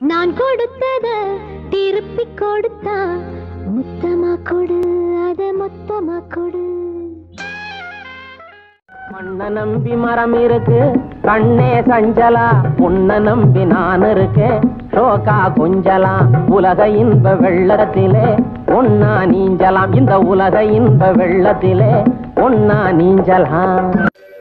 நான் கொடுத்தத திருப்பி கொடுத்தா முத்தமா கொடு அத மொத்தமா கொடு மண்ண நம்பி மரம் இருக்கு கண்ணே சஞ்சலா உன்ன நம்பி நான் இருக்கேன் ஷோகா குஞ்சலா உலக இன்ப வெள்ளத்திலே ஒன்னா நீஞ்சலாம் இந்த உலக இன்ப வெள்ளத்திலே ஒன்னா நீஞ்சலாம்